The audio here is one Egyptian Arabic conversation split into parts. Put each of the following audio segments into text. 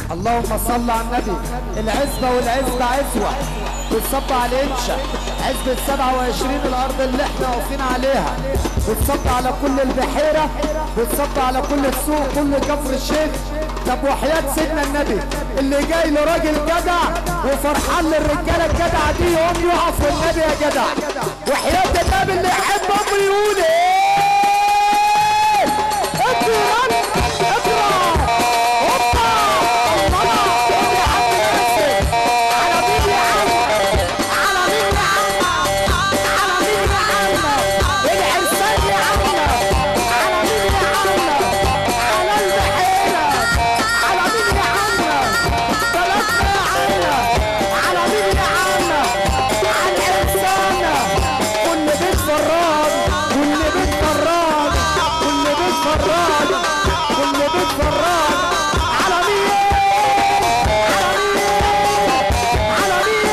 اللهم صل على النبي العزبة والعزبة عزوة بتصب على الانشا عزبة 27 الارض اللي احنا واقفين عليها بتصب على كل البحيرة بتصب على كل السوق كل كفر الشيخ طب وحياة سيدنا النبي اللي جاي له راجل جدع وفرحان للرجالة الجدعة دي يقوم يقف والنبي يا جدع وحياة النبي اللي يحب امه يقول ايه اضرب اضرب هوبا الله قول يا حاج ناصر على مين يا عم على مين يا عم على مين يا عم العرسان يا عم على مين يا عم على البحيرة على مين يا عم بلدنا يا عم على مين يا عم على العرسان كل بيت فراد كل بيت فراد كل بيت فراد كل بيت فراد على مين على مين على مين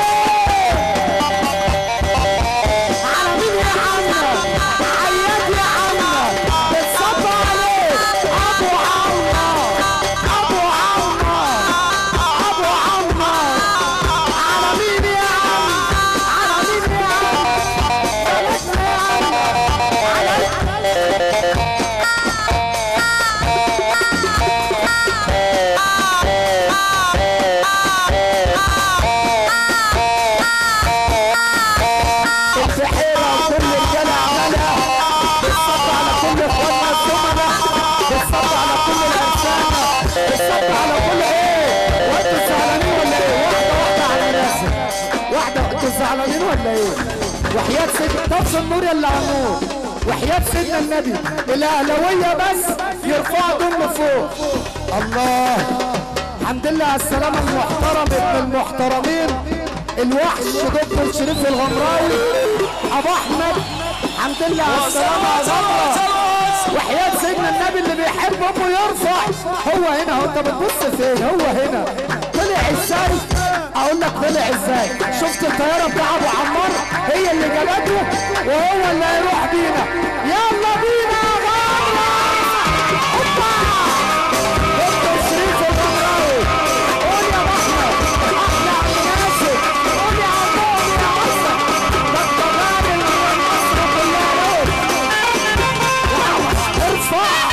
على مين يا عم عياد يا عم بتصب عليه ابو عمر ابو عمر ابو عمر على مين يا عم على مين يا عم بلدنا يا عم على البحيرة وكل رجالة عملها بتصب على كل اخواننا الزملاء بتصب على كل العرسانة بتصب على كل ايه وانتوا زعلانين ولا ايه واحدة واحدة على الناس واحدة انتوا زعلانين ولا ايه وحياة سيدنا طفي النور يا اللي على النور وحياة سيدنا النبي الاهلاوية بس يرفعوا دول فوق الله الحمد لله على السلامة المحترم ابن المحترمين الوحش دكتور شريف الغمراوي ابو احمد الحمد لله على السلامة يا غمرة وحياة سيدنا النبي اللي بيحب امه يرفع هو هنا هو انت بتبص فين هو هنا طلع ازاي اقول لك طلع ازاي شفت الطيارة بتاع ابو عمار هي اللي جابته وهو اللي هيروح بينا يلا بينا يا غمرة هوبا دكتور شريف الغمراوي قول يا ابو احمد احلى عبد ناصر قول يا عمو يا مصر ده الطغاري اللي من مصر كلها له ارفع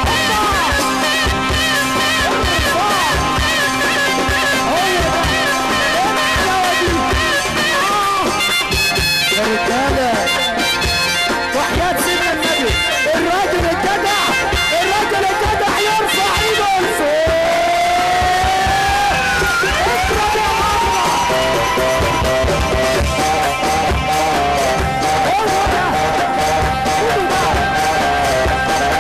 يا رجاله وحياة سيدنا النبي الراجل الجدع الراجل الجدع يرفع ايده لفوق اضرب يا ماما هو ده قولوا بقى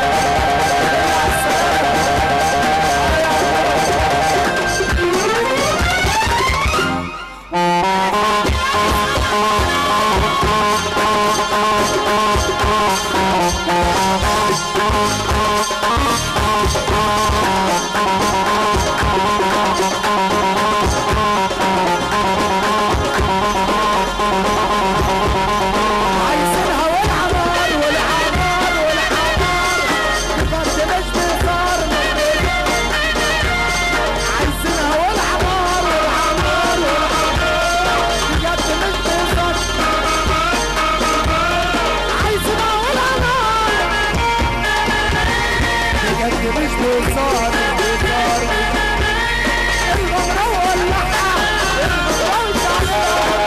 عايزينها والعمار والعمار والعمار مقدمش بصار عايزينها والعمار والعمار والعمار مقدمش بصار عايزينها والعمار مقدمش بصار بصار الغمرة واللحة الغمرة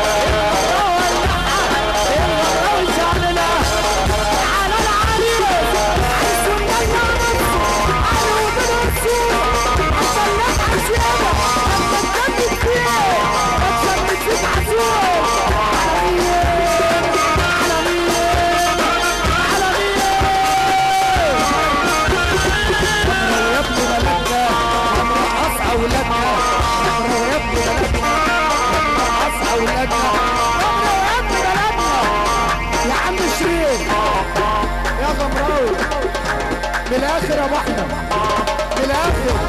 واللحة على العريس عايز النية نص على وبنص عشان نبقى زيادة لما تجدد فيه اتشمت فيك عزوم على مين على مين على مين يا ابن ملكنا مرقص اولادنا يا ابن ملكنا مرقص اولادنا يا ابن بلدنا يا عم شريف يا غمراوي من الاخر يا ابو احمد من الاخر